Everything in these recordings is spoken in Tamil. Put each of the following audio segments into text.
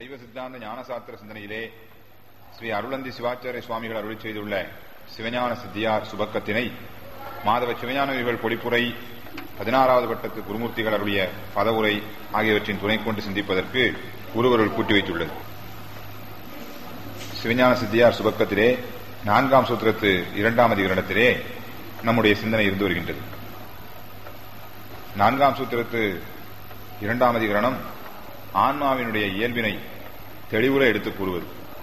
சைவ சித்தாந்த ஞானசாஸ்திர சிந்தனையிலே ஸ்ரீ அருளந்தி சிவாச்சாரிய சுவாமிகள் அருளி செய்துள்ள சிவஞான சித்தியார் சுபக்கத்தினை மாதவ சிவஞானவிகள் பொழிப்புரை பதினாறாவது வட்டத்து குருமூர்த்திகள் அருளிய பதவுரை ஆகியவற்றின் துணை கொண்டு சிந்திப்பதற்கு குருவருள் கூட்டி வைத்துள்ளது சிவஞான சித்தியார் சுபக்கத்திலே நான்காம் சூத்திரத்து இரண்டாம் அதிகரணத்திலே நம்முடைய சிந்தனை இருந்து வருகின்றது நான்காம் சூத்திரத்து இரண்டாம் அதிகரணம் ஆன்மாவினுடைய இயல்பினை தெளிவுற எடுத்துக் கூறுவது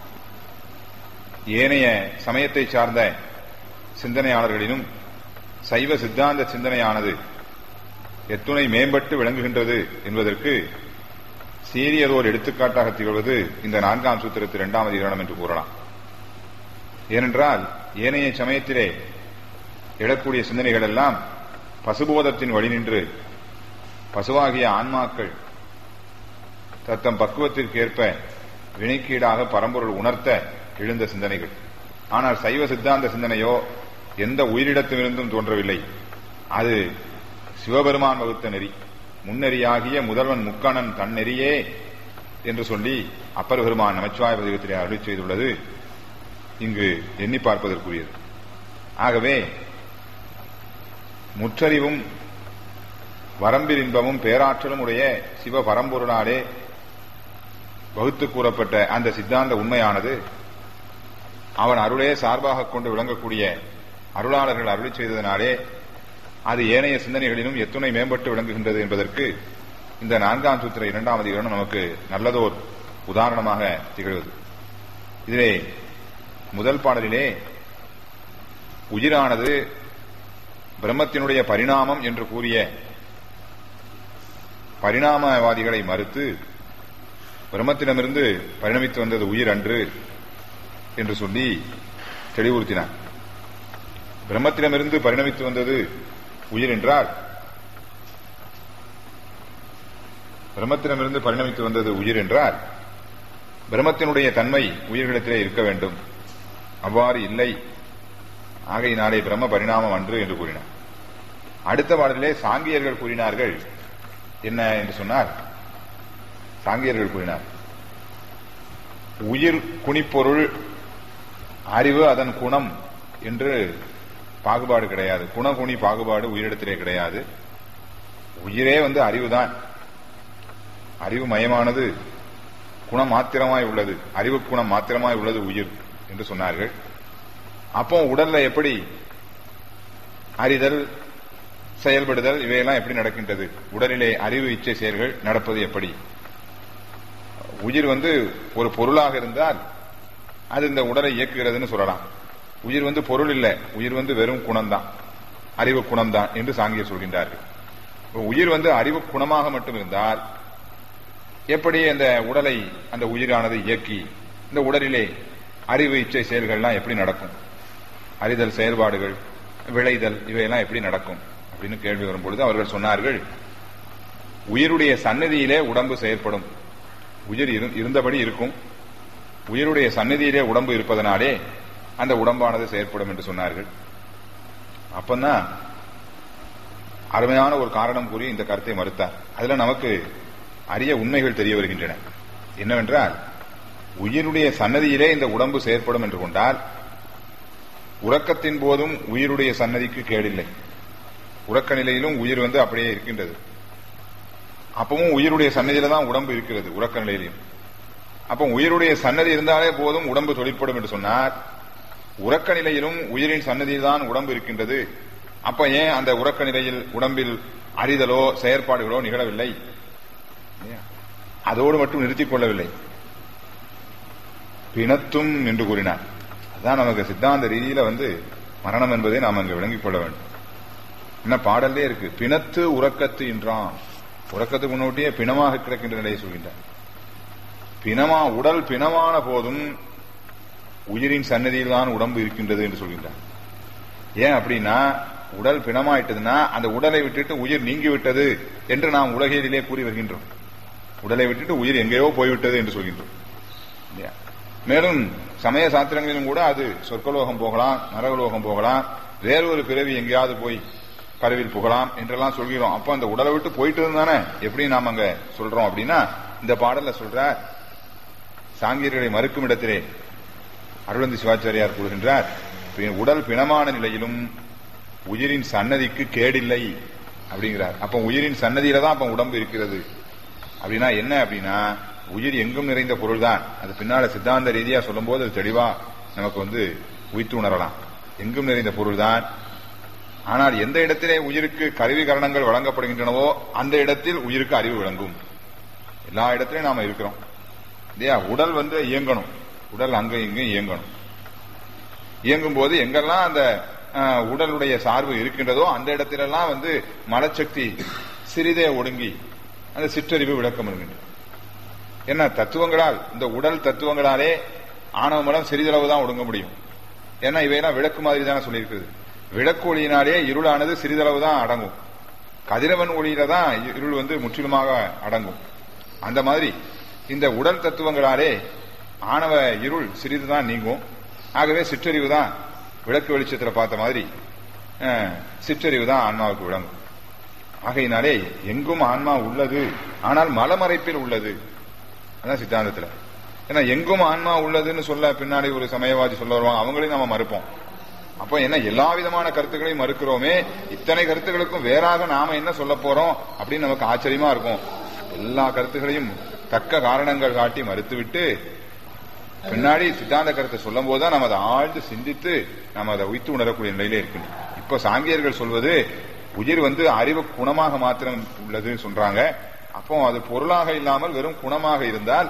ஏனைய சமயத்தை சார்ந்த சிந்தனையாளர்களிலும் சைவ சித்தாந்த சிந்தனையானது எத்துணை மேம்பட்டு விளங்குகின்றது என்பதற்கு சீரியதோர் எடுத்துக்காட்டாக திகழ்வது இந்த நான்காம் சூத்திரத்து இரண்டாம் அதிகரணம் என்று கூறலாம் ஏனென்றால் ஏனைய சமயத்திலே எழக்கூடிய சிந்தனைகள் எல்லாம் பசுபோதத்தின் வழி நின்று பசுவாகிய ஆன்மாக்கள் தத்தம் பக்குவத்திற்கேற்ப வினைக்கீடாக பரம்பொருள் உணர்த்த எழுந்த சிந்தனைகள் ஆனால் சைவ சித்தாந்த சிந்தனையோ எந்த உயிரிடத்திலிருந்தும் தோன்றவில்லை அது சிவபெருமான் வகுத்த நெறி முன்னெறியாகிய முதல்வன் முக்கணன் தன்னெறியே என்று சொல்லி அப்பர் பெருமான் நமச்சிவாய பதிவத்திலே அருளி செய்துள்ளது இங்கு எண்ணி பார்ப்பதற்குரியது ஆகவே முற்றறிவும் வரம்பில் இன்பமும் பேராற்றலும் உடைய சிவ பரம்பொருளாலே வகுத்து கூறப்பட்ட அந்த சித்தாந்த உண்மையானது அவன் அருளே சார்பாக கொண்டு விளங்கக்கூடிய அருளாளர்கள் அருளி செய்ததனாலே அது ஏனைய சிந்தனைகளிலும் எத்துணை மேம்பட்டு விளங்குகின்றது என்பதற்கு இந்த நான்காம் சூத்திர இரண்டாம் அதிகாரம் நமக்கு நல்லதோர் உதாரணமாக திகழ்வது இதிலே முதல் பாடலிலே உயிரானது பிரம்மத்தினுடைய பரிணாமம் என்று கூறிய பரிணாமவாதிகளை மறுத்து பிரம்மத்திடமிருந்து பரிணமித்து வந்தது உயிர் அன்று என்று சொல்லி தெளிவுறுத்தினார் பிரம்மத்திடமிருந்து பரிணமித்து வந்தது உயிர் என்றால் பிரம்மத்திடமிருந்து பரிணமித்து வந்தது உயிர் என்றால் பிரம்மத்தினுடைய தன்மை உயிர்களிடத்திலே இருக்க வேண்டும் அவ்வாறு இல்லை ஆகையினாலே பிரம்ம பரிணாமம் அன்று என்று கூறினார் அடுத்த பாடலிலே சாங்கியர்கள் கூறினார்கள் என்ன என்று சொன்னார் சாங்கியர்கள் கூறினார் உயிர் குணிப்பொருள் அறிவு அதன் குணம் என்று பாகுபாடு கிடையாது குணகுணி பாகுபாடு உயிரிடத்திலே கிடையாது உயிரே வந்து அறிவுதான் அறிவு மயமானது குணம் மாத்திரமாய் உள்ளது அறிவு குணம் மாத்திரமாய் உள்ளது உயிர் என்று சொன்னார்கள் அப்போ உடல்ல எப்படி அறிதல் செயல்படுதல் இவையெல்லாம் எப்படி நடக்கின்றது உடலிலே அறிவு இச்சை செயல்கள் நடப்பது எப்படி உயிர் வந்து ஒரு பொருளாக இருந்தால் அது இந்த உடலை இயக்குகிறதுன்னு சொல்லலாம் உயிர் வந்து பொருள் இல்லை உயிர் வந்து வெறும் குணம்தான் அறிவு குணம்தான் என்று சாங்கியர் சொல்கின்றார்கள் உயிர் வந்து அறிவு குணமாக மட்டும் இருந்தால் எப்படி அந்த உடலை அந்த உயிரானது இயக்கி இந்த உடலிலே அறிவு இச்சை செயல்கள்லாம் எப்படி நடக்கும் அறிதல் செயல்பாடுகள் விளைதல் இவையெல்லாம் எப்படி நடக்கும் அப்படின்னு கேள்வி வரும்பொழுது அவர்கள் சொன்னார்கள் உயிருடைய சன்னதியிலே உடம்பு செயற்படும் உயிர் இருந்தபடி இருக்கும் உயிருடைய சன்னதியிலே உடம்பு இருப்பதனாலே அந்த உடம்பானது செயற்படும் என்று சொன்னார்கள் அப்பந்தான் அருமையான ஒரு காரணம் கூறி இந்த கருத்தை மறுத்தார் அதுல நமக்கு அரிய உண்மைகள் தெரிய வருகின்றன என்னவென்றால் உயிருடைய சன்னதியிலே இந்த உடம்பு செயற்படும் என்று கொண்டால் உறக்கத்தின் போதும் உயிருடைய சன்னதிக்கு கேடில்லை உறக்க நிலையிலும் உயிர் வந்து அப்படியே இருக்கின்றது அப்பவும் உயிருடைய சன்னதியில தான் உடம்பு இருக்கிறது உறக்க நிலையிலும் அப்போ உயிருடைய சன்னதி இருந்தாலே போதும் உடம்பு தொழிற்படும் என்று சொன்னார் உறக்க நிலையிலும் உயிரின் சன்னதியில் தான் உடம்பு இருக்கின்றது அப்ப ஏன் அந்த உறக்க நிலையில் உடம்பில் அறிதலோ செயற்பாடுகளோ நிகழவில்லை அதோடு மட்டும் நிறுத்திக் கொள்ளவில்லை பிணத்தும் என்று கூறினார் அதுதான் நமக்கு சித்தாந்த ரீதியில வந்து மரணம் என்பதை நாம் அங்கு விளங்கிக் கொள்ள வேண்டும் என்ன பாடல்லே இருக்கு பிணத்து உறக்கத்து என்றான் உறக்கத்துக்கு முன்னோட்டியே பிணமாக கிடக்கின்ற நிலையை சொல்கின்றார் பிணமா உடல் பிணமான போதும் உயிரின் சன்னதியில் தான் உடம்பு இருக்கின்றது என்று சொல்கின்றார் ஏன் அப்படின்னா உடல் பிணமாயிட்டதுன்னா அந்த உடலை விட்டுட்டு உயிர் நீங்கி விட்டது என்று நாம் உலகிலே கூறி வருகின்றோம் உடலை விட்டுட்டு உயிர் எங்கேயோ போய்விட்டது என்று சொல்கின்றோம் மேலும் சமய சாத்திரங்களிலும் கூட அது சொர்க்கலோகம் போகலாம் நரகலோகம் போகலாம் வேறொரு பிறவி எங்கேயாவது போய் கருவில் புகழாம் என்றெல்லாம் சொல்கிறோம் அப்ப அந்த உடலை விட்டு போயிட்டு தானே எப்படி நாம அங்க சொல்றோம் அப்படின்னா இந்த பாடல்ல சொல்ற சாங்கியர்களை மறுக்கும் இடத்திலே அருளந்தி சிவாச்சாரியார் கூறுகின்றார் பி- உடல் பிணமான நிலையிலும் உயிரின் சன்னதிக்கு கேடில்லை அப்படிங்கிறார் அப்ப உயிரின் சன்னதியில தான் அப்ப உடம்பு இருக்கிறது அப்படின்னா என்ன அப்படின்னா உயிர் எங்கும் நிறைந்த பொருள் தான் அது பின்னால சித்தாந்த ரீதியா சொல்லும்போது அது தெளிவா நமக்கு வந்து உய்த்து உணரலாம் எங்கும் நிறைந்த பொருள் தான் ஆனால் எந்த இடத்திலே உயிருக்கு கருவி கரணங்கள் வழங்கப்படுகின்றனவோ அந்த இடத்தில் உயிருக்கு அறிவு விளங்கும் எல்லா இடத்திலையும் நாம இருக்கிறோம் இல்லையா உடல் வந்து இயங்கணும் உடல் அங்க இங்கும் இயங்கணும் இயங்கும் போது எங்கெல்லாம் அந்த அஹ், உடலுடைய சார்பு இருக்கின்றதோ அந்த இடத்திலெல்லாம் வந்து மலச்சக்தி சிறிதே ஒடுங்கி அந்த சிற்றறிவு விளக்கம் இருக்கின்றது என்ன தத்துவங்களால் இந்த உடல் தத்துவங்களாலே ஆணவ மலம் சிறிதளவு தான் ஒடுங்க முடியும் ஏன்னா இவையெல்லாம் விளக்கு மாதிரி தானே சொல்லியிருக்குது விளக்கு ஒளியினாலே இருளானது சிறிதளவு தான் அடங்கும் கதிரவன் ஒளியில தான் இருள் வந்து முற்றிலுமாக அடங்கும் அந்த மாதிரி இந்த உடல் தத்துவங்களாலே ஆணவ இருள் சிறிதுதான் நீங்கும் ஆகவே சிற்றறிவு தான் விளக்கு வெளிச்சத்துல பார்த்த மாதிரி அஹ், சிற்றறிவு தான் ஆன்மாவுக்கு விளங்கும் ஆகையினாலே எங்கும் ஆன்மா உள்ளது ஆனால் மலமறைப்பில் உள்ளது அதான் சித்தாந்தத்துல ஏன்னா எங்கும் ஆன்மா உள்ளதுன்னு சொல்ல பின்னாடி ஒரு சமயவாதி சொல்ல வருவாங்க அவங்களையும் நம்ம மறுப்போம் அப்போ என்ன எல்லா விதமான கருத்துக்களையும் மறுக்கிறோமே இத்தனை கருத்துக்களுக்கும் வேறாக நாம என்ன சொல்ல போறோம் அப்படின்னு நமக்கு ஆச்சரியமா இருக்கும் எல்லா கருத்துக்களையும் தக்க காரணங்கள் காட்டி மறுத்துவிட்டு பின்னாடி சித்தாந்த கருத்தை சொல்லும் போதுதான் நம்ம அதை ஆழ்ந்து சிந்தித்து நம்ம அதை உய்த்து உணரக்கூடிய நிலையிலே இருக்கின்றோம் இப்போ சாங்கியர்கள் சொல்வது உயிர் வந்து அறிவு குணமாக மாத்திரம் உள்ளதுன்னு சொல்றாங்க அப்போ அது பொருளாக இல்லாமல் வெறும் குணமாக இருந்தால்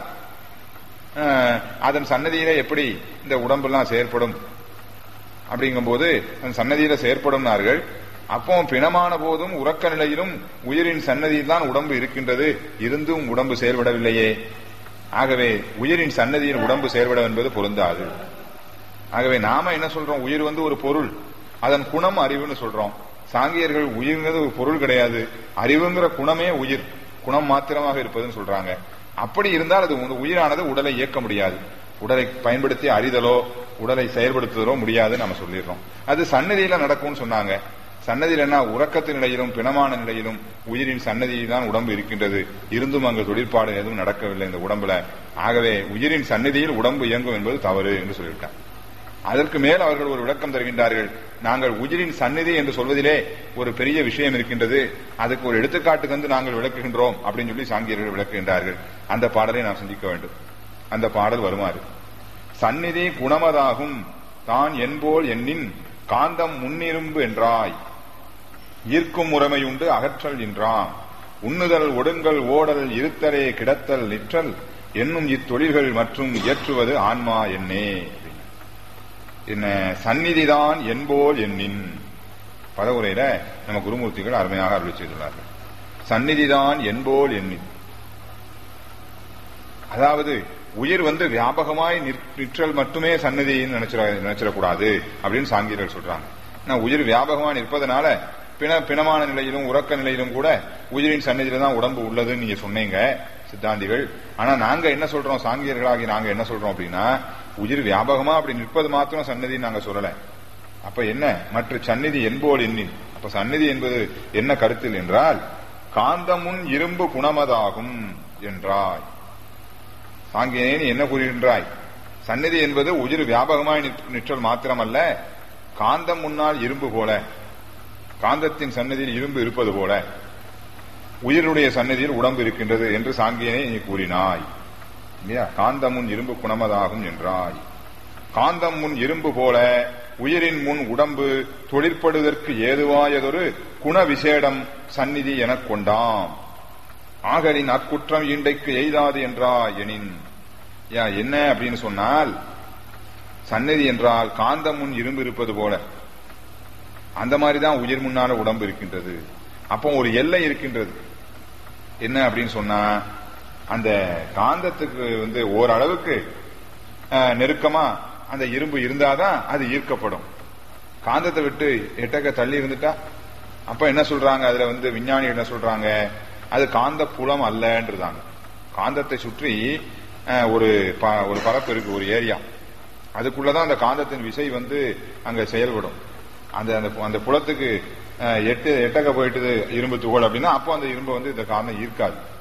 அஹ், அதன் சன்னதியிலே எப்படி இந்த உடம்பெல்லாம் செயற்படும் அப்படிங்கும்போது அந்த சன்னதியில செயற்படும்னார்கள் அப்போ பிணமான போதும் உறக்க நிலையிலும் உயிரின் சன்னதியில் தான் உடம்பு இருக்கின்றது இருந்தும் உடம்பு செயல்படவில்லையே ஆகவே உயிரின் சன்னதியில் உடம்பு செயல்பட என்பது பொருந்தாது ஆகவே நாம என்ன சொல்றோம் உயிர் வந்து ஒரு பொருள் அதன் குணம் அறிவுன்னு சொல்றோம் சாங்கியர்கள் உயிர்ங்கிறது ஒரு பொருள் கிடையாது அறிவுங்கிற குணமே உயிர் குணம் மாத்திரமாக இருப்பதுன்னு சொல்றாங்க அப்படி இருந்தால் அது உ- உயிரானது உடலை இயக்க முடியாது உடலை பயன்படுத்தி அறிதலோ உடலை செயல்படுத்துதலோ முடியாதுன்னு நம்ம சொல்லிடுறோம் அது சன்னதியில நடக்கும்னு சொன்னாங்க சன்னதியில் என்ன உறக்கத்து நிலையிலும் பிணமான நிலையிலும் உயிரின் சன்னதியில் தான் உடம்பு இருக்கின்றது இருந்தும் அங்கு தொழிற்பாடு எதுவும் நடக்கவில்லை இந்த உடம்புல ஆகவே உயிரின் சன்னதியில் உடம்பு இயங்கும் என்பது தவறு என்று சொல்லிவிட்டார் அதற்கு மேல் அவர்கள் ஒரு விளக்கம் தருகின்றார்கள் நாங்கள் உயிரின் சந்நிதி என்று சொல்வதிலே ஒரு பெரிய விஷயம் இருக்கின்றது அதுக்கு ஒரு எடுத்துக்காட்டு தந்து நாங்கள் விளக்குகின்றோம் அப்படின்னு சொல்லி சாங்கியர்கள் விளக்குகின்றார்கள் அந்த பாடலை நாம் சிந்திக்க வேண்டும் அந்த பாடல் வருமாறு சந்நிதி குணமதாகும் தான் என்போல் எண்ணின் காந்தம் முன்னிரும்பு என்றாய் ஈர்க்கும் முறைமையுண்டு அகற்றல் என்றாம் உண்ணுதல் ஒடுங்கல் ஓடல் இருத்தலே கிடத்தல் நிற்றல் என்னும் இத்தொழில்கள் மற்றும் இயற்றுவது ஆன்மா என்னே என்ன சந்நிதிதான் என்போல் எண்ணின் பதவுரையில நம்ம குருமூர்த்திகள் அருமையாக அருளி செய்துள்ளார்கள் சந்நிதிதான் என்போல் எண்ணின் அதாவது உயிர் வந்து வியாபகமாய் நிற்- நிற்றல் மட்டுமே சந்நிதின்னு நினைச்சிட நினைச்சிடக்கூடாது அப்படின்னு சாங்கியர்கள் சொல்றாங்க ஆனா உயிர் வியாபகமாய் நிற்பதனால பிண பிணமான நிலையிலும் உறக்க நிலையிலும் கூட உயிரின் சந்நிதியில தான் உடம்பு உள்ளதுன்னு நீங்க சொன்னீங்க சித்தாந்திகள் ஆனா நாங்க என்ன சொல்றோம் சாங்கியர்களாகி நாங்க என்ன சொல்றோம் அப்படின்னா உயிர் வியாபகமா அப்படி நிற்பது மாத்திரம் சன்னதின்னு நாங்க சொல்லல அப்ப என்ன மற்ற சந்நிதி என்போல் எண்ணின் அப்ப சந்நிதி என்பது என்ன கருத்தில் என்றால் காந்தமுன் இரும்பு குணமதாகும் என்றாய் சாங்கியனே நீ என்ன கூறுகின்றாய் சந்நிதி என்பது உயிர் வியாபகமாய் நிற்- நிற்றல் மாத்திரமல்ல காந்தம் முன்னால் இரும்பு போல காந்தத்தின் சன்னதியில் இரும்பு இருப்பது போல உயிருடைய சன்னதியில் உடம்பு இருக்கின்றது என்று சாங்கியனே நீ கூறினாய் இல்லையா காந்தம் முன் இரும்பு குணமதாகும் என்றாய் காந்தம் முன் இரும்பு போல உயிரின் முன் உடம்பு தொழிற்படுவதற்கு ஏதுவாயதொரு குண விசேடம் சந்நிதி எனக் கொண்டாம் ஆகலின் அக்குற்றம் ஈண்டைக்கு எய்தாது என்றா எனின் யா என்ன அப்படின்னு சொன்னால் சந்நிதி என்றால் காந்தம் முன் இரும்பு இருப்பது போல அந்த மாதிரி தான் உயிர் முன்னால உடம்பு இருக்கின்றது அப்போ ஒரு எல்லை இருக்கின்றது என்ன அப்படின்னு சொன்னா அந்த காந்தத்துக்கு வந்து ஓரளவுக்கு அஹ், நெருக்கமா அந்த இரும்பு இருந்தாதான் அது ஈர்க்கப்படும் காந்தத்தை விட்டு எட்டக்க தள்ளி இருந்துட்டா அப்ப என்ன சொல்றாங்க அதுல வந்து விஞ்ஞானி என்ன சொல்றாங்க அது காந்த புலம் அல்லன்றதாங்க காந்தத்தை சுற்றி அஹ், ஒரு ப- ஒரு பரப்பு இருக்கு ஒரு ஏரியா அதுக்குள்ளதான் அந்த காந்தத்தின் விசை வந்து அங்க செயல்படும் அந்த அந்த அந்த புலத்துக்கு அஹ், எட்டு எட்டக்க போயிட்டு இரும்பு துகள் அப்படின்னா அப்போ அந்த இரும்பு வந்து இந்த காந்தம் ஈர்க்காது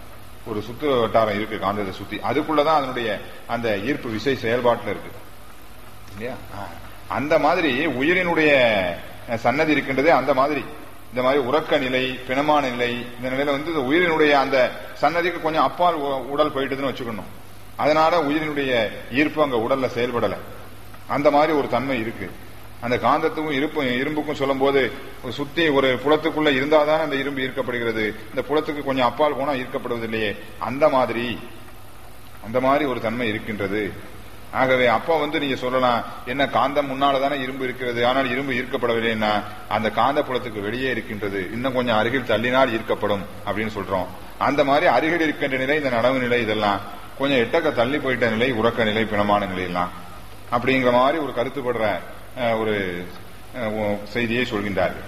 ஒரு சுத்து வட்டாரம் இருக்கு காந்தத்தை சுத்தி அதுக்குள்ளதான் அதனுடைய அந்த ஈர்ப்பு விசை செயல்பாட்டில் இருக்கு இல்லையா ஆ. அந்த மாதிரி உயிரினுடைய அஹ், சன்னதி இருக்கின்றதே அந்த மாதிரி இந்த மாதிரி உறக்க நிலை பிணமான நிலை இந்த நிலையில வந்து இந்த உயிரினுடைய அந்த சன்னதிக்கு கொஞ்சம் அப்பால் உ- உடல் போயிட்டுதுன்னு வச்சுக்கணும் அதனால உயிரினுடைய ஈர்ப்பு அங்க உடல்ல செயல்படல அந்த மாதிரி ஒரு தன்மை இருக்கு அந்த காந்தத்துக்கும் இருப்பு இரும்புக்கும் சொல்லும் போது சுத்தி ஒரு புலத்துக்குள்ள இருந்தாதான் அந்த இரும்பு ஈர்க்கப்படுகிறது இந்த புலத்துக்கு கொஞ்சம் அப்பால் போனா ஈர்க்கப்படுவது இல்லையே அந்த மாதிரி அந்த மாதிரி ஒரு தன்மை இருக்கின்றது ஆகவே அப்ப வந்து நீங்க சொல்லலாம் என்ன காந்தம் முன்னால தானே இரும்பு இருக்கிறது ஆனால் இரும்பு ஈர்க்கப்படவில்லைன்னா அந்த காந்த புலத்துக்கு வெளியே இருக்கின்றது இன்னும் கொஞ்சம் அருகில் தள்ளினால் ஈர்க்கப்படும் அப்படின்னு சொல்றோம் அந்த மாதிரி அருகில் இருக்கின்ற நிலை இந்த நனவு நிலை இதெல்லாம் கொஞ்சம் எட்டக்க தள்ளி போயிட்ட நிலை உறக்க நிலை பிணமான நிலை எல்லாம் அப்படிங்கிற மாதிரி ஒரு கருத்துப்படுற அஹ், ஒரு அஹ், ஒ- செய்தியை சொல்கின்றார்கள்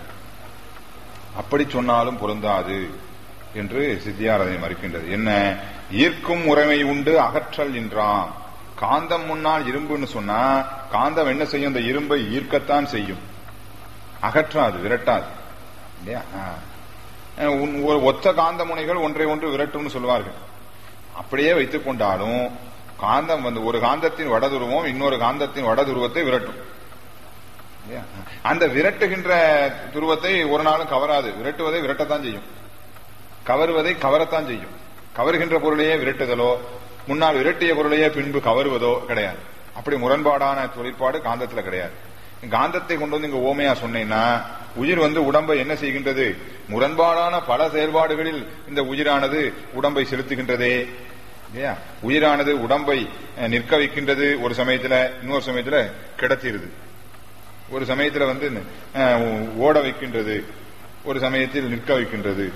அப்படி சொன்னாலும் பொருந்தாது என்று சித்தியார் அதை மறுக்கின்றது என்ன ஈர்க்கும் உரிமை உண்டு அகற்றல் என்றான் காந்தம் முன்னால் இரும்புன்னு சொன்னா காந்தம் என்ன செய்யும் இந்த இரும்பை ஈர்க்கத்தான் செய்யும் அகற்றாது விரட்டாது இல்லையா ஆ. அஹ் உன்- ஒரு ஒத்த காந்த முனைகள் ஒன்றை ஒன்று விரட்டும்னு சொல்லுவார்கள் அப்படியே வைத்துக் கொண்டாலும் காந்தம் வந்து ஒரு காந்தத்தின் வடதுருவம் இன்னொரு காந்தத்தின் வடதுருவத்தை விரட்டும் இல்லையா? அந்த விரட்டுகின்ற துருவத்தை ஒரு நாளும் கவராது விரட்டுவதை விரட்டத்தான் செய்யும் கவருவதை கவரத்தான் செய்யும் கவருகின்ற பொருளையே விரட்டுதலோ முன்னால் விரட்டிய பொருளையே பின்பு கவருவதோ கிடையாது அப்படி முரண்பாடான தொழிற்பாடு காந்தத்துல கிடையாது காந்தத்தை கொண்டு வந்து இங்க ஓமையா சொன்னேன்னா உயிர் வந்து உடம்பை என்ன செய்கின்றது முரண்பாடான பல செயல்பாடுகளில் இந்த உயிரானது உடம்பை செலுத்துகின்றதே இல்லையா உயிரானது உடம்பை அஹ், நிற்க வைக்கின்றது ஒரு சமயத்துல இன்னொரு சமயத்துல கிடத்திடுது ஒரு சமயத்துல வந்து அஹ், ஓட வைக்கின்றது ஒரு சமயத்தில் நிற்க வைக்கின்றது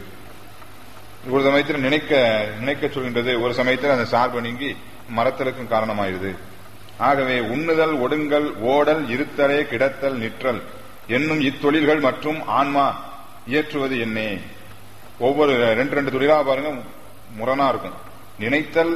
ஒரு சமயத்தில் நினைக்க நினைக்க சொல்கின்றது ஒரு சமயத்தில் அந்த சார்பு நீங்கி மரத்தலுக்கும் காரணமாயிருது ஆகவே உண்ணுதல் ஒடுங்கல் ஓடல் இருத்தலே கிடத்தல் நிற்றல் என்னும் இத்தொழில்கள் மற்றும் ஆன்மா இயற்றுவது என்னே ஒவ்வொரு ரெண்டு ரெண்டு தொழிலா பாருங்க முரணா இருக்கும் நினைத்தல்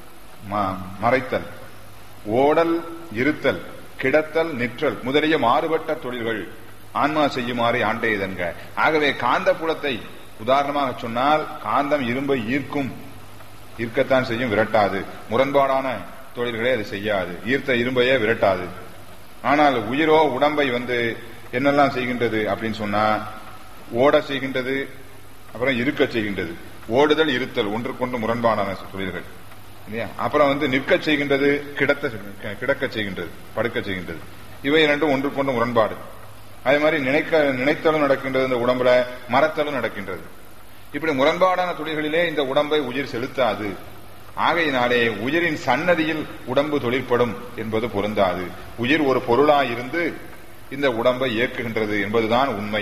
ம- மறைத்தல் ஓடல் இருத்தல் கிடத்தல் நிற்றல் முதலிய மாறுபட்ட தொழில்கள் ஆன்மா செய்யுமாறு ஆண்டையதென்க ஆகவே காந்த புலத்தை உதாரணமாக சொன்னால் காந்தம் இரும்பை ஈர்க்கும் ஈர்க்கத்தான் செய்யும் விரட்டாது முரண்பாடான தொழில்களை அது செய்யாது ஈர்த்த இரும்பையே விரட்டாது ஆனால் உயிரோ உடம்பை வந்து என்னெல்லாம் செய்கின்றது அப்படின்னு சொன்னா ஓட செய்கின்றது அப்புறம் இருக்க செய்கின்றது ஓடுதல் இருத்தல் ஒன்றுக்கொன்று முரண்பாடான தொழில்கள் இல்லையா அப்புறம் வந்து நிற்க செய்கின்றது கிடத்த கிடக்க செய்கின்றது படுக்க செய்கின்றது இவை இரண்டும் ஒன்றுக்கொண்டு முரண்பாடு அதே மாதிரி நினைக்க நினைத்தலும் நடக்கின்றது இந்த உடம்புல மறத்தலும் நடக்கின்றது இப்படி முரண்பாடான தொழில்களிலே இந்த உடம்பை உயிர் செலுத்தாது ஆகையினாலே உயிரின் சன்னதியில் உடம்பு தொழிற்படும் என்பது பொருந்தாது உயிர் ஒரு பொருளாயிருந்து இந்த உடம்பை இயக்குகின்றது என்பதுதான் உண்மை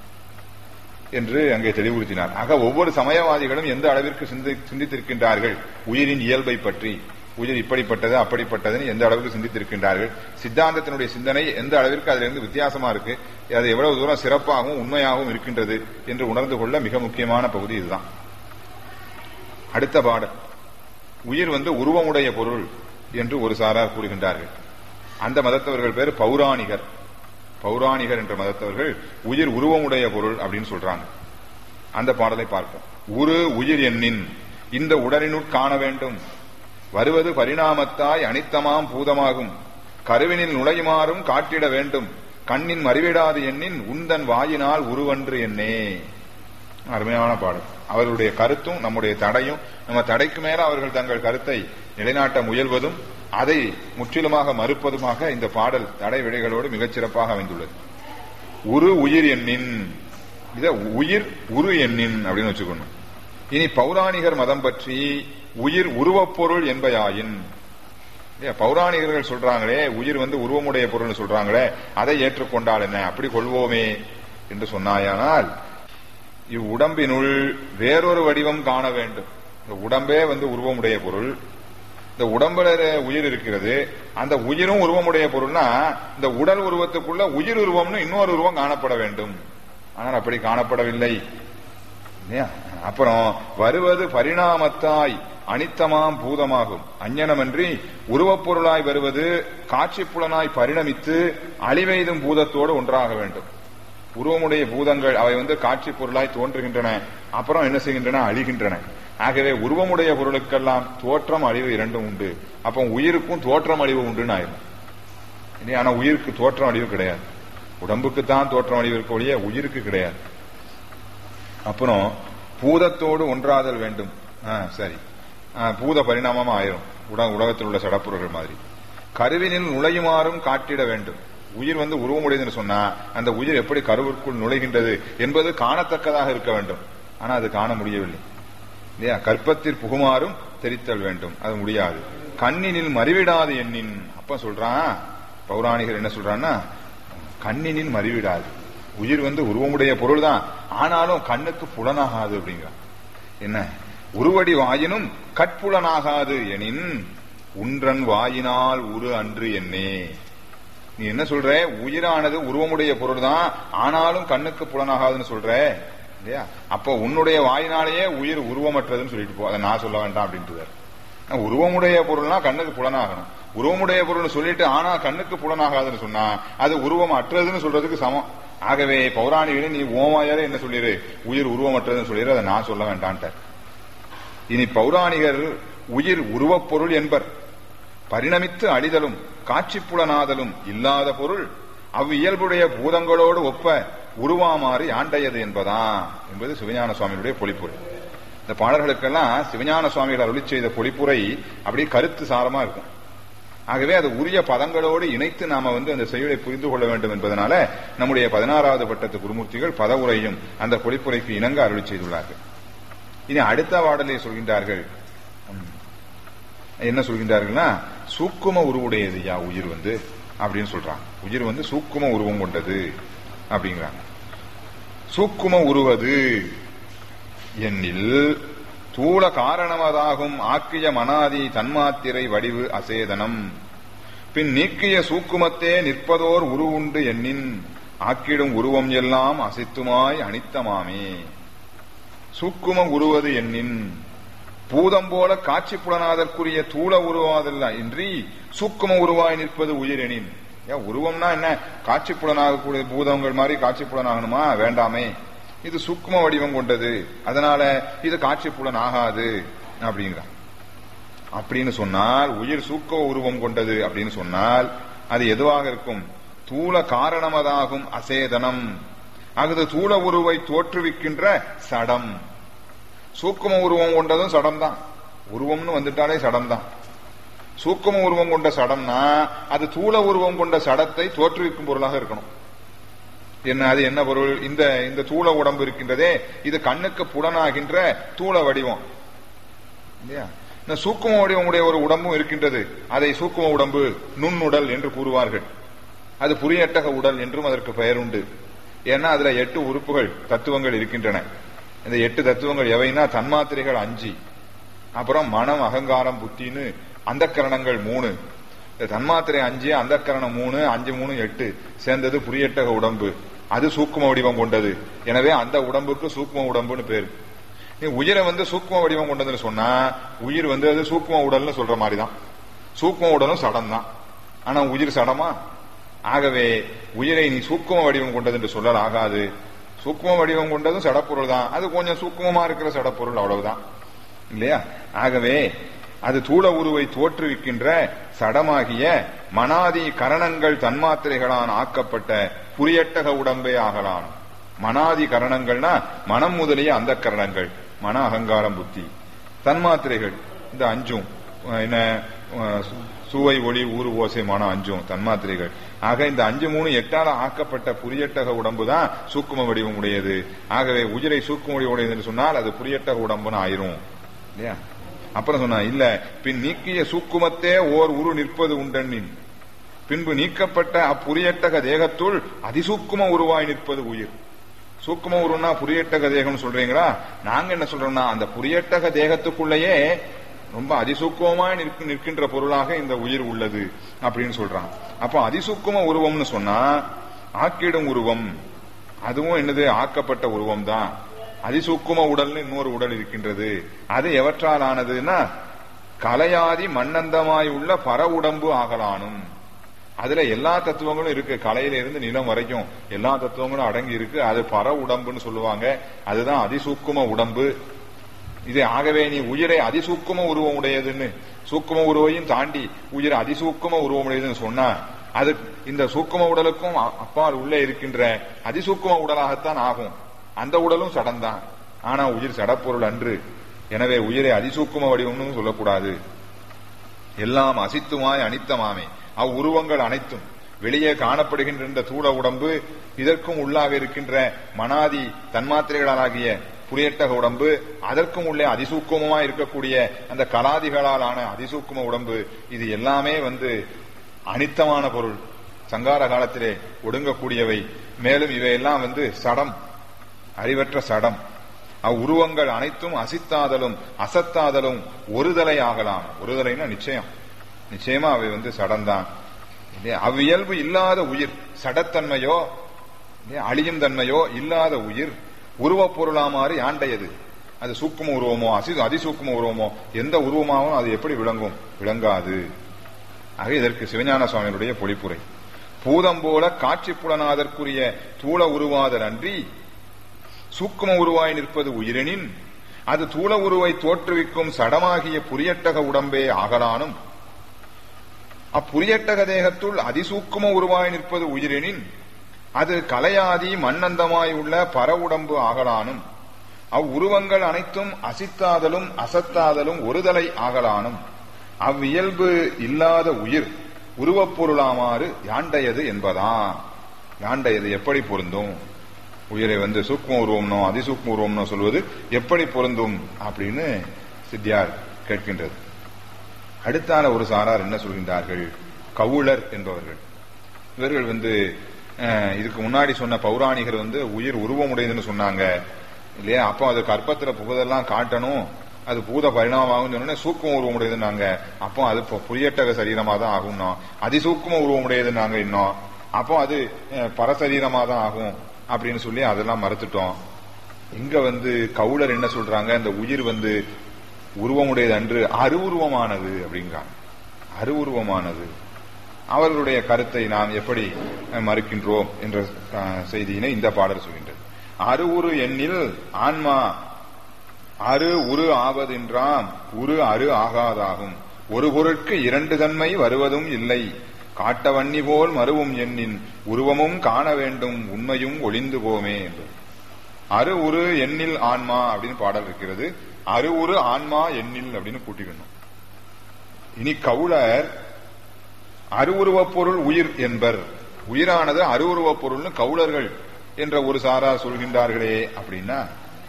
என்று அங்கே தெளிவுறுத்தினார் ஆக ஒவ்வொரு சமயவாதிகளும் எந்த அளவிற்கு சிந்தி- சிந்தித்திருக்கின்றார்கள் உயிரின் இயல்பை பற்றி உயிர் இப்படிப்பட்டது அப்படிப்பட்டதுன்னு எந்த அளவுக்கு சிந்தித்திருக்கின்றார்கள் சித்தாந்தத்தினுடைய சிந்தனை எந்த அளவிற்கு அதிலிருந்து வித்தியாசமா இருக்கு அது எவ்வளவு தூரம் சிறப்பாகவும் உண்மையாகவும் இருக்கின்றது என்று உணர்ந்து கொள்ள மிக முக்கியமான பகுதி இதுதான் அடுத்த பாடல் உயிர் வந்து உருவமுடைய பொருள் என்று ஒரு சாரார் கூறுகின்றார்கள் அந்த மதத்தவர்கள் பேர் பௌராணிகர் பௌராணிகர் என்ற மதத்தவர்கள் உயிர் உருவமுடைய பொருள் அப்படின்னு சொல்றாங்க அந்த பாடலை பார்ப்போம் உரு உயிர் எண்ணின் இந்த உடலினுட் காண வேண்டும் வருவது பரிணாமத்தாய் அனித்தமாம் பூதமாகும் கருவினில் நுழையுமாறும் காட்டிட வேண்டும் கண்ணின் மறிவிடாது எண்ணின் உந்தன் வாயினால் உருவன்று என்னே அருமையான பாடல் அவர்களுடைய கருத்தும் நம்முடைய தடையும் நம்ம தடைக்கு மேல அவர்கள் தங்கள் கருத்தை நிலைநாட்ட முயல்வதும் அதை முற்றிலுமாக மறுப்பதுமாக இந்த பாடல் தடை விடைகளோடு மிகச் சிறப்பாக அமைந்துள்ளது உரு உயிர் எண்ணின் இத உயிர் உரு எண்ணின் அப்படின்னு வச்சுக்கணும் இனி பௌராணிகர் மதம் பற்றி உயிர் உருவப்பொருள் என்பயாயின் இல்லையா, பௌராணிகர்கள் சொல்றாங்களே உயிர் வந்து உருவமுடைய பொருள்னு சொல்றாங்களே அதை ஏற்றுக்கொண்டால் என்ன அப்படி கொள்வோமே என்று சொன்னாயானால் இவ்வுடம்பினுள் வேறொரு வடிவம் காண வேண்டும் இந்த உடம்பே வந்து உருவமுடைய பொருள் இந்த உடம்புல உயிர் இருக்கிறது அந்த உயிரும் உருவமுடைய பொருள்னா இந்த உடல் உருவத்துக்குள்ள உயிர் உருவம்னு இன்னொரு உருவம் காணப்பட வேண்டும் ஆனால் அப்படி காணப்படவில்லை இல்லையா? அப்புறம் வருவது பரிணாமத்தாய் அனித்தமாம் பூதமாகும் அஞ்ஞனமன்றி உருவப்பொருளாய் வருவது காட்சி புலனாய் பரிணமித்து அழிவெய்தும் பூதத்தோடு ஒன்றாக வேண்டும் உருவமுடைய பூதங்கள் அவை வந்து காட்சி பொருளாய் தோன்றுகின்றன அப்புறம் என்ன செய்கின்றன அழிகின்றன ஆகவே உருவமுடைய பொருளுக்கெல்லாம் தோற்றம் அழிவு இரண்டும் உண்டு அப்போ உயிருக்கும் தோற்றம் அழிவு உண்டுன்னு ஆயிரும் இல்லையா? ஆனா உயிருக்கு தோற்றம் அழிவு கிடையாது உடம்புக்கு தான் தோற்றம் அழிவு இருக்க ஒழிய உயிருக்கு கிடையாது அப்புறம் பூதத்தோடு ஒன்றாதல் வேண்டும் ஆ, சரி ஆ, பூத பரிணாமமா ஆயிரும் உட உலகத்தில் உள்ள சடப்புறர்கள் மாதிரி கருவினில் நுழையுமாறும் காட்டிட வேண்டும் உயிர் வந்து உருவமுடையதுன்னு சொன்னா அந்த உயிர் எப்படி கருவிற்குள் நுழைகின்றது என்பது காணத்தக்கதாக இருக்க வேண்டும் ஆனா அது காண முடியவில்லை இல்லையா கற்பத்தில் புகுமாறும் தெரித்தல் வேண்டும் அது முடியாது கண்ணினில் மறிவிடாது எண்ணின் அப்ப சொல்றான் பௌராணிகர் என்ன சொல்றான்னா கண்ணினில் மறிவிடாது உயிர் வந்து உருவமுடைய பொருள் தான் ஆனாலும் கண்ணுக்கு புலனாகாது அப்படிங்கிறான் என்ன உருவடி வாயினும் கட்புலனாகாது எனின் உன்றன் வாயினால் உரு அன்று என்னே நீ என்ன சொல்ற உயிரானது உருவமுடைய பொருள் தான் ஆனாலும் கண்ணுக்கு புலனாகாதுன்னு சொல்ற இல்லையா அப்போ உன்னுடைய வாயினாலேயே உயிர் உருவமற்றதுன்னு சொல்லிட்டு போ அதை நான் சொல்ல வேண்டாம் அப்படின்ட்டு உருவமுடைய பொருள்னா கண்ணுக்கு புலனாகணும் உருவமுடைய பொருள் சொல்லிட்டு ஆனா கண்ணுக்கு புலனாகாதுன்னு சொன்னா அது உருவம் அற்றதுன்னு சொல்றதுக்கு சமம் ஆகவே பௌராணிகளே நீ ஓமாயாரே என்ன சொல்லிரு உயிர் உருவமற்றதுன்னு சொல்லிடு அதை நான் சொல்ல வேண்டான்ட்ட இனி பௌராணிகர் உயிர் உருவப் பொருள் என்பர் பரிணமித்து அழிதலும் காட்சிப்புலனாதலும் இல்லாத பொருள் அவ்வியல்புடைய பூதங்களோடு ஒப்ப உருவாமாறு ஆண்டையது என்பதா என்பது சிவஞான சுவாமியுடைய பொழிப்புரை இந்த பாடல்களுக்கெல்லாம் சிவஞான சுவாமிகள் அருளி செய்த பொழிப்புரை அப்படியே கருத்து சாரமா இருக்கும் ஆகவே அது உரிய பதங்களோடு இணைத்து நாம வந்து அந்த செயலை புரிந்து கொள்ள வேண்டும் என்பதனால நம்முடைய பதினாறாவது பட்டத்து குருமூர்த்திகள் பதவுரையும் அந்த பொழிப்புரைக்கு இணங்க அருளி செய்துள்ளார்கள் இனி அடுத்த பாடலை சொல்கின்றார்கள் உம், என்ன சொல்கின்றார்கள்னா சூக்கும உருவுடையது யா உயிர் வந்து அப்படின்னு சொல்றாங்க உயிர் வந்து சூக்கும உருவம் கொண்டது அப்படிங்கிறாங்க சூக்கும உருவது என்னில் தூள காரணமதாகும் ஆக்கிய மனாதி தன்மாத்திரை வடிவு அசேதனம் பின் நீக்கிய சூக்குமத்தே நிற்பதோர் உருவுண்டு எண்ணின் ஆக்கிடும் உருவம் எல்லாம் அசைத்துமாய் அனித்தமாமே சூக்கும உருவது எண்ணின் பூதம் போல காட்சி புலனாதற்குரிய தூள உருவாதல்ல இன்றி சூக்கும உருவாய் நிற்பது உயிரெனின் ஏன் உருவம்னா என்ன காட்சி புலனாகக்கூடிய பூதங்கள் மாதிரி காட்சி புலனாகணுமா வேண்டாமே இது சூக்கும வடிவம் கொண்டது அதனால இது காட்சி புலன் ஆகாது அப்படிங்கிறான் அப்படின்னு சொன்னால் உயிர் சூக்க உருவம் கொண்டது அப்படின்னு சொன்னால் அது எதுவாக இருக்கும் தூள காரணமதாகும் அசேதனம் அகுது தூள உருவை தோற்றுவிக்கின்ற சடம் சூக்கும உருவம் கொண்டதும் சடம் தான் உருவம்னு வந்துட்டாலே சடம் தான் சூக்கும உருவம் கொண்ட சடம்னா அது தூள உருவம் கொண்ட சடத்தை தோற்றுவிக்கும் பொருளாக இருக்கணும் என்ன அது என்ன பொருள் இந்த இந்த தூள உடம்பு இருக்கின்றதே இது கண்ணுக்கு புலனாகின்ற தூள வடிவம் இல்லையா இந்த சூக்கும வடிவமுடைய ஒரு உடம்பும் இருக்கின்றது அதை சூக்கும உடம்பு நுண்ணுடல் என்று கூறுவார்கள் அது புரியட்டக உடல் என்றும் அதற்கு பெயர் உண்டு ஏன்னா அதுல எட்டு உறுப்புகள் தத்துவங்கள் இருக்கின்றன இந்த எட்டு தத்துவங்கள் எவைனா தன்மாத்திரைகள் அஞ்சு அப்புறம் மனம் அகங்காரம் புத்தின்னு அந்த கரணங்கள் மூணு இந்த தன்மாத்திரை அஞ்சு அந்த கரணம் மூணு அஞ்சு மூணு எட்டு சேர்ந்தது புரியட்டக உடம்பு அது சூக்கும வடிவம் கொண்டது எனவே அந்த உடம்புக்கு சூக்கும உடம்புன்னு பேரு நீ உயிரை வந்து சூக்கும வடிவம் கொண்டதுன்னு சொன்னா உயிர் வந்து அது சூக்கும உடல்னு சொல்ற மாதிரி தான் சூக்கும உடலும் சடம் தான் ஆனா உயிர் சடமா ஆகவே உயிரை நீ சூக்கும வடிவம் கொண்டது என்று சொல்லல் ஆகாது சூக்கும வடிவம் கொண்டதும் சடப்பொருள் தான் அது கொஞ்சம் சூக்குமமா இருக்கிற சடப்பொருள் அவ்வளவுதான் இல்லையா ஆகவே அது தூள உருவை தோற்றுவிக்கின்ற சடமாகிய மனாதி கரணங்கள் தன்மாத்திரைகளான் ஆக்கப்பட்ட புரியட்டக உடம்பே ஆகலாம் மனாதி கரணங்கள்னா மனம் முதலிய அந்த கரணங்கள் மன அகங்காரம் புத்தி தன்மாத்திரைகள் இந்த அஞ்சும் அஹ் என்ன அஹ் சு- சுவை ஒளி ஊறு ஓசை மனம் அஞ்சும் தன்மாத்திரைகள் ஆக இந்த அஞ்சு மூணு எட்டால ஆக்கப்பட்ட புரியட்டக உடம்பு தான் சூக்கும வடிவம் உடையது ஆகவே உயிரை சூக்கும வடிவம் உடையது என்று சொன்னால் அது புரியட்டக உடம்புன்னு ஆயிரும் இல்லையா அப்புறம் சொன்னா இல்ல பின் நீக்கிய சூக்குமத்தே ஓர் உரு நிற்பது உண்டெண்ணின் பின்பு நீக்கப்பட்ட அப்புரியட்டக தேகத்துள் அதிசூக்கும உருவாய் நிற்பது உயிர் சூக்கும உருவம்னா புரியட்டக தேகம்னு சொல்றீங்களா நாங்க என்ன சொல்றோம்னா அந்த புரியட்டக தேகத்துக்குள்ளேயே ரொம்ப அதிசூக்குமமாய் நிற்க- நிற்கின்ற பொருளாக இந்த உயிர் உள்ளது அப்படின்னு சொல்றான் அப்போ அதிசூக்கும உருவம்னு சொன்னா ஆக்கிடும் உருவம் அதுவும் என்னது ஆக்கப்பட்ட உருவம் தான் அதிசூக்கும உடல்னு இன்னொரு உடல் இருக்கின்றது அது எவற்றால் ஆனதுன்னா கலையாதி மண்ணந்தமாய் உள்ள பர உடம்பு ஆகலானும் அதுல எல்லா தத்துவங்களும் இருக்கு கலையில இருந்து நிலம் வரைக்கும் எல்லா தத்துவங்களும் அடங்கி இருக்கு அது பர உடம்புன்னு சொல்லுவாங்க அதுதான் அதிசூக்கும உடம்பு இது ஆகவே நீ உயிரை அதிசூக்கும உருவம் உடையதுன்னு சூக்கும உருவையும் தாண்டி உயிர் அதிசூக்கும உருவம் உடையதுன்னு சொன்னா அது இந்த சூக்கும உடலுக்கும் அ- அப்பால் உள்ளே இருக்கின்ற அதிசூக்கும உடலாகத்தான் ஆகும் அந்த உடலும் சடம்தான் ஆனா உயிர் சடப்பொருள் அன்று எனவே உயிரை அதிசூக்கும வடிவம்னு சொல்லக்கூடாது எல்லாம் அசித்துமாய் அனித்தமாமே அவ்வுருவங்கள் அனைத்தும் வெளியே காணப்படுகின்ற இந்த தூள உடம்பு இதற்கும் உள்ளாக இருக்கின்ற மனாதி தன்மாத்திரைகளாகிய புரியட்டக உடம்பு அதற்கும் உள்ளே அதிசூக்குமமா இருக்கக்கூடிய அந்த கலாதிகளால் ஆன அதிசூக்கும உடம்பு இது எல்லாமே வந்து அனித்தமான பொருள் சங்கார காலத்திலே ஒடுங்கக்கூடியவை மேலும் இவையெல்லாம் வந்து சடம் அறிவற்ற சடம் அவ்வுருவங்கள் அனைத்தும் அசித்தாதலும் அசத்தாதலும் ஒருதலை ஆகலாம் ஒருதலைன்னா நிச்சயம் நிச்சயமா அவை வந்து சடம்தான் இல்லையா? அவ்வியல்பு இல்லாத உயிர் சடத்தன்மையோ இல்லையா? அழியும் தன்மையோ இல்லாத உயிர் உருவப் பொருளாமாறு யாண்டையது அது சூக்கும உருவமோ அசி அதிசூக்கும உருவமோ எந்த உருவமாகவும் அது எப்படி விளங்கும் விளங்காது ஆக இதற்கு சிவஞான சுவாமிகளுடைய பொழிப்புரை பூதம் போல காட்சி புலனாதற்குரிய தூள உருவாதல் அன்றி சூக்கும உருவாய் நிற்பது உயிரெனின் அது தூள உருவை தோற்றுவிக்கும் சடமாகிய புரியட்டக உடம்பே ஆகலானும் அப்புரியட்டக தேகத்துள் அதிசூக்கும உருவாய் நிற்பது உயிரெனின் அது கலையாதி மண்ணந்தமாய் உள்ள பர உடம்பு ஆகலானும் அவ்வுருவங்கள் அனைத்தும் அசித்தாதலும் அசத்தாதலும் ஒருதலை ஆகலானும் அவ்வியல்பு இல்லாத உயிர் உருவப் பொருளாமாறு யாண்டையது என்பதா யாண்டையது எப்படி பொருந்தும் உயிரை வந்து சூக்ம உருவம்னோ அதிசூக்ம உருவம்னோ சொல்வது எப்படி பொருந்தும் அப்படின்னு சித்தியார் கேட்கின்றது அடுத்தால ஒரு சாரார் என்ன சொல்கின்றார்கள் கவுளர் என்பவர்கள் இவர்கள் வந்து அஹ், இதுக்கு முன்னாடி சொன்ன பௌராணிகர் வந்து உயிர் உருவமுடையதுன்னு சொன்னாங்க இல்லையா அப்போ அது கற்பத்துல புகுதெல்லாம் காட்டணும் அது பூத பரிணாமமாகும் சொன்னோடனே சூக்கும உருவமுடையதுன்னாங்க அப்போ அது இப்போ புரியட்டக சரீரமா தான் ஆகும்னா அதிசூக்கும உருவமுடையதுன்னாங்க இன்னும் அப்போ அது அஹ், பரசரீரமா தான் ஆகும் அப்படின்னு சொல்லி அதெல்லாம் மறுத்துட்டோம் இங்க வந்து கவுளர் என்ன சொல்றாங்க இந்த உயிர் வந்து உருவமுடையது அன்று அருவுருவமானது அப்படிங்கிறாங்க அருவுருவமானது அவர்களுடைய கருத்தை நாம் எப்படி அஹ், மறுக்கின்றோம் என்ற அஹ், செய்தியினை இந்த பாடல் சொல்கின்றது அருவுரு எண்ணில் ஆன்மா அரு உரு ஆவதென்றாம் உரு அரு ஆகாதாகும் ஒரு பொருட்கு இரண்டு தன்மை வருவதும் இல்லை காட்ட வன்னி போல் மறுவும் எண்ணின் உருவமும் காண வேண்டும் உண்மையும் ஒளிந்து போமே என்று அரு உரு எண்ணில் ஆன்மா அப்படின்னு பாடல் இருக்கிறது அரு உரு ஆன்மா எண்ணில் அப்படின்னு கூட்டிக்கணும் இனி கவுளர் அருவுருவப் பொருள் உயிர் என்பர் உயிரானது அருவுருவப் பொருள்னு கவுளர்கள் என்ற ஒரு சாரார் சொல்கின்றார்களே அப்படின்னா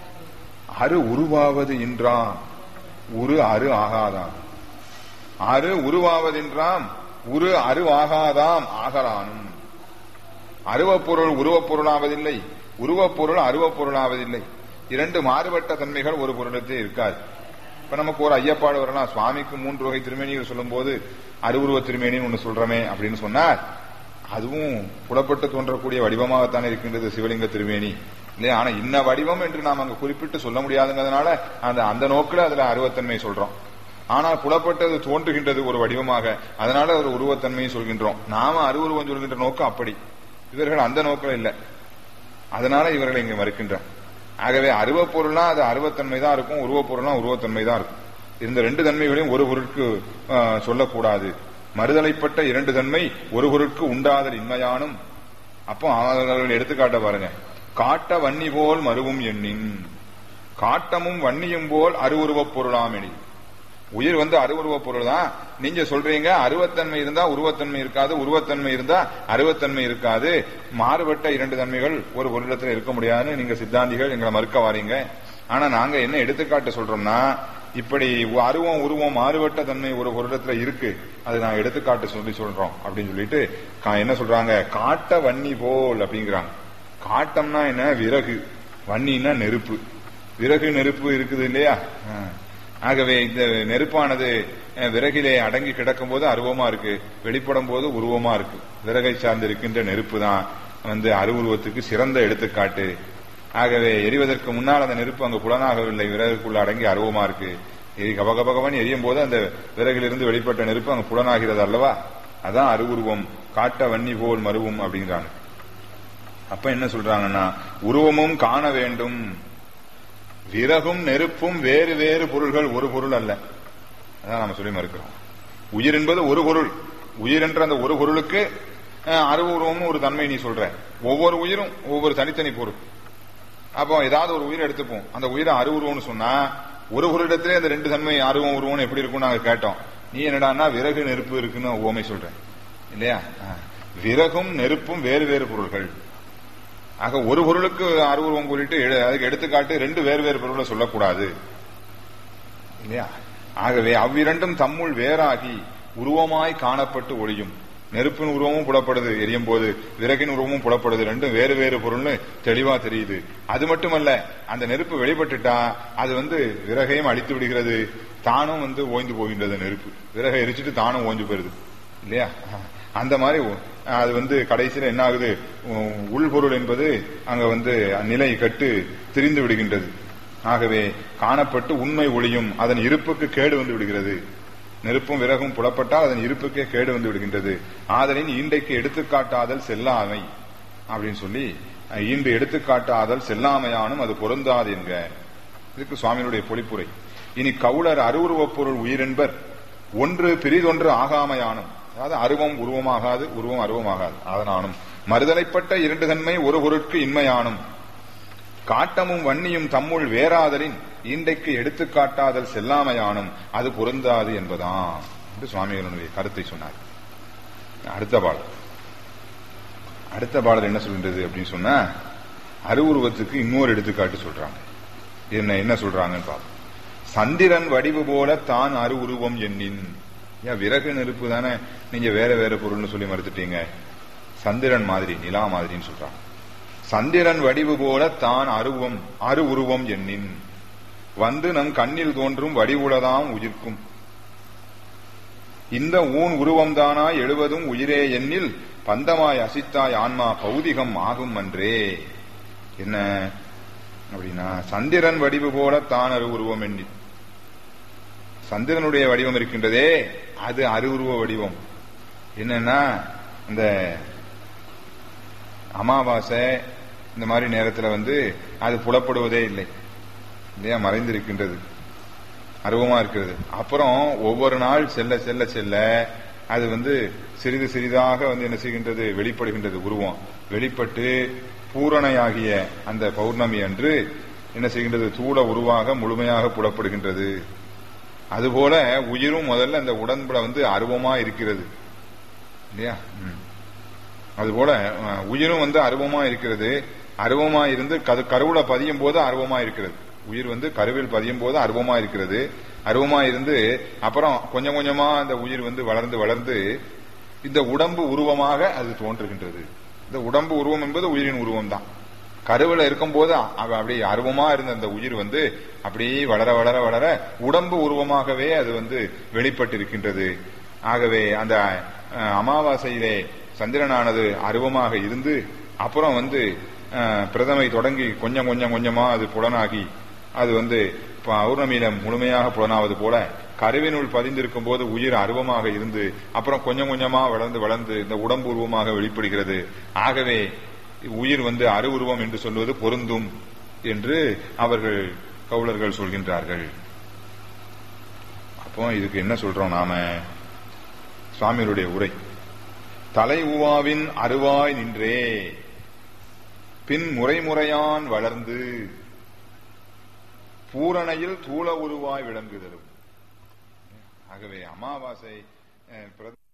அரு உருவாவது என்றாம் உரு அரு ஆகாதாம் அரு உருவாவதென்றாம் உரு அரு ஆகாதாம் ஆகலானும் அருவப் பொருள் உருவப் பொருளாவதில்லை உருவப் பொருள் அருவப் பொருளாவதில்லை இரண்டு மாறுபட்ட தன்மைகள் ஒரு பொருளத்தே இருக்காது இப்ப நமக்கு ஒரு ஐயப்பாடு வரலாம் சுவாமிக்கு மூன்று வகை திருமேனிகள் சொல்லும்போது அருவுருவ திருமேனின்னு ஒண்ணு சொல்றமே அப்படின்னு சொன்னார் அதுவும் புலப்பட்டு தோன்றக்கூடிய வடிவமாகத்தானே இருக்கின்றது சிவலிங்க திருமேனி இல்லையா ஆனா இன்ன வடிவம் என்று நாம் அங்க குறிப்பிட்டு சொல்ல முடியாதுங்கிறதுனால அந்த அந்த நோக்கில் அதுல அருவத்தன்மை சொல்றோம் ஆனால் புலப்பட்டது தோன்றுகின்றது ஒரு வடிவமாக அதனால ஒரு உருவத்தன்மையை சொல்கின்றோம் நாம அருவுருவம் சொல்கின்ற நோக்கம் அப்படி இவர்கள் அந்த நோக்கம் இல்லை அதனால இவர்களை இங்க மறுக்கின்றோம் ஆகவே அருவப் பொருள்னா அது அருவத்தன்மை தான் இருக்கும் உருவப் பொருள்னா உருவத்தன்மை தான் இருக்கும் இந்த ரெண்டு தன்மைகளையும் ஒரு பொருட்கு ஆஹ், சொல்லக்கூடாது மறுதலைப்பட்ட இரண்டு தன்மை ஒரு பொருட்கு உண்டாதல் இன்மையானும் அப்போ அவர்கள் எடுத்துக்காட்ட பாருங்க காட்ட வன்னி போல் மருவும் எண்ணின் காட்டமும் வன்னியும் போல் அருவுருவப் பொருளாமெனி உயிர் வந்து அருவுருவப் பொருள் தான் நீங்க சொல்றீங்க அருவத்தன்மை இருந்தா உருவத்தன்மை இருக்காது உருவத்தன்மை இருந்தா அருவத்தன்மை இருக்காது மாறுபட்ட இரண்டு தன்மைகள் ஒரு பொருளத்துல இருக்க முடியாதுன்னு நீங்க சித்தாந்திகள் எங்களை மறுக்க வாரீங்க ஆனா நாங்க என்ன எடுத்துக்காட்டு சொல்றோம்னா இப்படி அருவம் உருவம் மாறுபட்ட தன்மை ஒரு பொருளத்துல இருக்கு அது நான் எடுத்துக்காட்டு சொல்லி சொல்றோம் அப்படின்னு சொல்லிட்டு கா- என்ன சொல்றாங்க காட்ட வன்னி போல் அப்படிங்கிறாங்க காட்டம்னா என்ன விறகு வன்னின்னா நெருப்பு விறகு நெருப்பு இருக்குது இல்லையா ஆ. ஆகவே இந்த நெருப்பானது அஹ், விறகிலே அடங்கி கிடக்கும் போது அருவமா இருக்கு வெளிப்படும் போது உருவமா இருக்கு விறகை சார்ந்து இருக்கின்ற நெருப்பு தான் வந்து அருவுருவத்துக்கு சிறந்த எடுத்துக்காட்டு ஆகவே எரிவதற்கு முன்னால் அந்த நெருப்பு அங்கு புலனாகவில்லை விறகுக்குள்ள அடங்கி அருவமா இருக்கு எரி கபகபகவன் எரியும் போது அந்த விறகிலிருந்து வெளிப்பட்ட நெருப்பு அங்கு புலனாகிறது அல்லவா அதான் அருவுருவம் காட்ட வன்னி போல் மருவும் அப்படிங்கிறாங்க அப்ப என்ன சொல்றாங்கன்னா உருவமும் காண வேண்டும் விறகும் நெருப்பும் வேறு வேறு பொருள்கள் ஒரு பொருள் அல்ல அதான் நம்ம சொல்லி மறுக்கிறோம் உயிர் என்பது ஒரு பொருள் உயிர் என்ற அந்த ஒரு பொருளுக்கு அஹ், அருவுருவம்னு ஒரு தன்மை நீ சொல்ற ஒவ்வொரு உயிரும் ஒவ்வொரு தனித்தனி பொருள் அப்போ ஏதாவது ஒரு உயிரை எடுத்துப்போம் அந்த உயிரை அருவுருவம்னு சொன்னா ஒரு பொருளிடத்திலே அந்த ரெண்டு தன்மை அருவம் உருவம் எப்படி இருக்கும்னு நாங்க கேட்டோம் நீ என்னடான்னா விறகு நெருப்பு இருக்குன்னு ஓமை சொல்ற இல்லையா அஹ். விறகும் நெருப்பும் வேறு வேறு பொருள்கள் ஆக ஒரு பொருளுக்கு அருவுருவம் கூறிட்டு எடு- அதுக்கு எடுத்துக்காட்டு ரெண்டு வேறு வேறு பொருளை சொல்லக்கூடாது இல்லையா ஆகவே அவ்விரண்டும் தம்முள் வேறாகி உருவமாய் காணப்பட்டு ஒளியும் நெருப்பின் உருவமும் புலப்படுது எரியும் போது விறகின் உருவமும் புலப்படுது ரெண்டும் வேறு வேறு பொருள்னு தெளிவா தெரியுது அது மட்டுமல்ல அந்த நெருப்பு வெளிப்பட்டுட்டா அது வந்து விறகையும் அழித்து விடுகிறது தானும் வந்து ஓய்ந்து போகின்றது நெருப்பு விறகை எரிச்சிட்டு தானும் ஓய்ந்து போயிருது இல்லையா அந்த மாதிரி ஒ- அது வந்து கடைசியில என்ன ஆகுது உ- உள்பொருள் என்பது அங்க வந்து நிலை கட்டு திரிந்து விடுகின்றது ஆகவே காணப்பட்டு உண்மை ஒளியும் அதன் இருப்புக்கு கேடு வந்து விடுகிறது நெருப்பும் விறகும் புலப்பட்டால் அதன் இருப்புக்கே கேடு வந்து விடுகின்றது ஆதலின் ஈண்டைக்கு எடுத்துக்காட்டாதல் செல்லாமை அப்படின்னு சொல்லி அஹ், ஈண்டு எடுத்துக்காட்டாதல் செல்லாமையானும் அது பொருந்தாது என்க இதுக்கு சுவாமியினுடைய பொழிப்புரை இனி கவுளர் அருவுருவப் பொருள் உயிரென்பர் ஒன்று பிரிதொன்று ஆகாமையானும் அதாவது அருவம் உருவமாகாது உருவம் அருவமாகாது அதனானும் மறுதலைப்பட்ட இரண்டு தன்மை ஒரு பொருட்கு இன்மையானும் காட்டமும் வன்னியும் தம்முள் வேறாதலின் ஈண்டைக்கு எடுத்துக்காட்டாதல் செல்லாமையானும் அது பொருந்தாது என்பதாம் என்று சுவாமிகளுடைய கருத்தை சொன்னார் அடுத்த பாடல் அடுத்த பாடல் என்ன சொல்கின்றது அப்படின்னு சொன்னா அருவுருவத்துக்கு இன்னொரு எடுத்துக்காட்டு சொல்றாங்க என்ன என்ன சொல்றாங்கன்னு பார்ப்போம் சந்திரன் வடிவு போல தான் அருவுருவம் எண்ணின் ஏன் விறகு நெருப்பு தானே நீங்க வேற வேற பொருள்னு சொல்லி மறுத்துட்டீங்க சந்திரன் மாதிரி நிலா மாதிரின்னு சொல்றாங்க சந்திரன் வடிவு போல தான் அருவம் அரு உருவம் எண்ணின் வந்து நம் கண்ணில் தோன்றும் வடிவுளதாம் உயிர்க்கும் இந்த ஊன் உருவம்தானா எழுவதும் உயிரே எண்ணில் பந்தமாய் அசித்தாய் ஆன்மா பௌதிகம் ஆகும் அன்றே என்ன அப்படின்னா சந்திரன் வடிவு போல தான் அரு உருவம் எண்ணில் சந்திரனுடைய வடிவம் இருக்கின்றதே அது அருவுருவ வடிவம் என்னன்னா இந்த அமாவாசை இந்த மாதிரி நேரத்துல வந்து அது புலப்படுவதே இல்லை இல்லையா மறைந்திருக்கின்றது அருவமா இருக்கிறது அப்புறம் ஒவ்வொரு நாள் செல்ல செல்ல செல்ல அது வந்து சிறிது சிறிதாக வந்து என்ன செய்கின்றது வெளிப்படுகின்றது உருவம் வெளிப்பட்டு பூரணையாகிய அந்த பௌர்ணமி அன்று என்ன செய்கின்றது தூள உருவாக முழுமையாக புலப்படுகின்றது அதுபோல உயிரும் முதல்ல அந்த உடம்புல வந்து அருவமா இருக்கிறது இல்லையா ம். அதுபோல அஹ், உயிரும் வந்து அருவமா இருக்கிறது அருவமா இருந்து கது கருவுல பதியும் போது அருவமா இருக்கிறது உயிர் வந்து கருவில் பதியும் போது அருவமா இருக்கிறது அருவமா இருந்து அப்புறம் கொஞ்சம் கொஞ்சமா அந்த உயிர் வந்து வளர்ந்து வளர்ந்து இந்த உடம்பு உருவமாக அது தோன்றுகின்றது இந்த உடம்பு உருவம் என்பது உயிரின் உருவம் தான் கருவில இருக்கும்போது அவ அப்படியே அருவமா இருந்த அந்த உயிர் வந்து அப்படியே வளர வளர வளர உடம்பு உருவமாகவே அது வந்து வெளிப்பட்டிருக்கின்றது ஆகவே அந்த அஹ், அமாவாசையிலே சந்திரனானது அருவமாக இருந்து அப்புறம் வந்து அஹ், பிரதமை தொடங்கி கொஞ்சம் கொஞ்சம் கொஞ்சமா அது புலனாகி அது வந்து பௌர்ணமியில முழுமையாக புலனாவது போல கருவினுள் பதிந்திருக்கும் போது உயிர் அருவமாக இருந்து அப்புறம் கொஞ்சம் கொஞ்சமா வளர்ந்து வளர்ந்து இந்த உடம்பு உருவமாக வெளிப்படுகிறது ஆகவே உயிர் வந்து அருவுருவம் என்று சொல்வது பொருந்தும் என்று அவர்கள் கவுளர்கள் சொல்கின்றார்கள் அப்போ இதுக்கு என்ன சொல்றோம் நாம சுவாமிகளுடைய உரை தலை உவாவின் அருவாய் நின்றே பின் முறைமுறையான் வளர்ந்து பூரணையில் தூள உருவாய் விளங்குதலும் ஆகவே அமாவாசை அஹ், பிரத-